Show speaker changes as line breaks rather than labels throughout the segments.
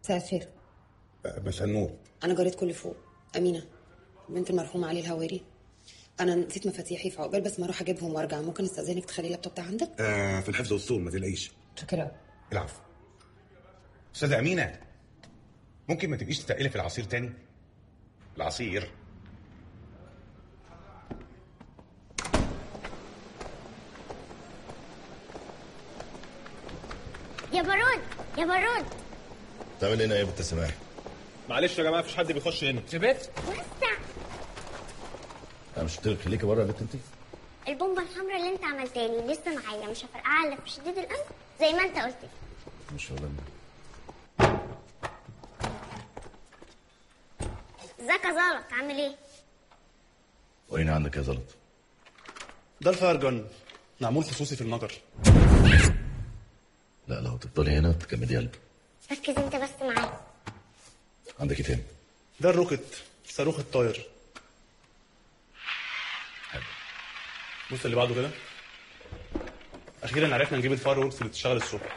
مساء الخير
مساء النور
انا جارتكم اللي فوق امينه بنت المرحوم علي الهواري انا نسيت مفاتيحي فعقبال بس ما اروح اجيبهم وارجع ممكن استاذنك تخلي اللابتوب ده عندك
آه في الحفظ والصون ما تقلقيش
شكرا
العفو استاذه امينه ممكن ما تبقيش تتقلي في العصير تاني العصير
يا بارود يا بارود
تعمل هنا ايه يا بنت سماح؟
معلش يا جماعه مفيش حد بيخش هنا
شبت
وسع
انا مش قلت لك خليكي بره يا بنت انت؟
البومبه الحمراء اللي انت عملتها لي لسه معايا مش هفرقعها الا في شديد الامر زي ما انت قلت لي
مش شغلانه
ازيك يا زلط عامل ايه
وين عندك يا زلط؟
ده الفاير جن معمول خصوصي في المجر
لا لو تفضلي هنا تكملي قلب
ركز انت بس معايا
عندك ايه تاني؟
ده الروكت صاروخ الطاير بص اللي بعده كده اخيرا عرفنا نجيب الفاير ووركس اللي بتشتغل الصبح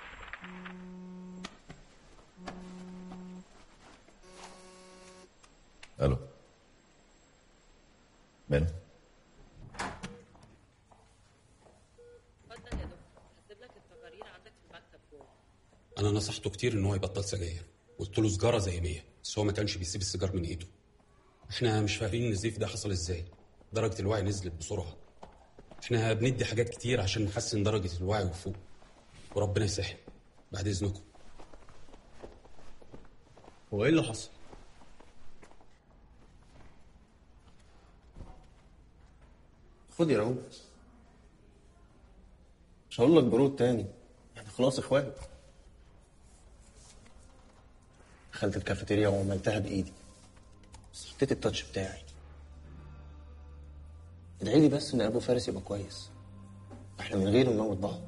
الو ماله؟
اتفضل يا دكتور هسيب لك التقارير عندك في المكتب جوه
انا نصحته كتير ان هو يبطل سجاير قلت له سجاره زي 100 بس هو ما كانش بيسيب السيجار من ايده احنا مش فاهمين النزيف ده حصل ازاي درجه الوعي نزلت بسرعه احنا بندي حاجات كتير عشان نحسن درجه الوعي وفوق وربنا يسهل بعد اذنكم
هو ايه اللي حصل
خد يا رؤوف مش هقول لك برود تاني احنا خلاص اخوات دخلت الكافيتيريا وعملتها بايدي بس حطيت التاتش بتاعي ادعي لي بس ان ابو فارس يبقى كويس احنا من غيره نموت بعض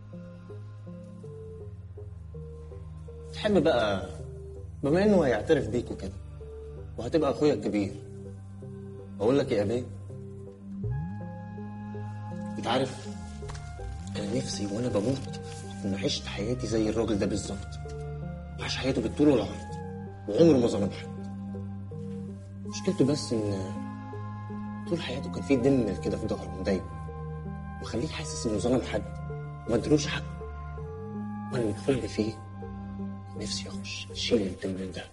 تحب بقى بما انه هيعترف بيك وكده وهتبقى اخويا الكبير اقول لك يا ابي انت عارف انا نفسي وانا بموت اكون عشت حياتي زي الراجل ده بالظبط عاش حياته بالطول والعرض وعمره ما ظلم حد مشكلته بس ان طول حياته كان في دم كده في ظهره مضايقه وخليه حاسس انه ظلم حد وما ادروش حقه وانا من حبي فيه نفسي اخش اشيل الدم ده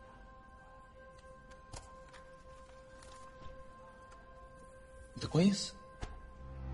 انت كويس؟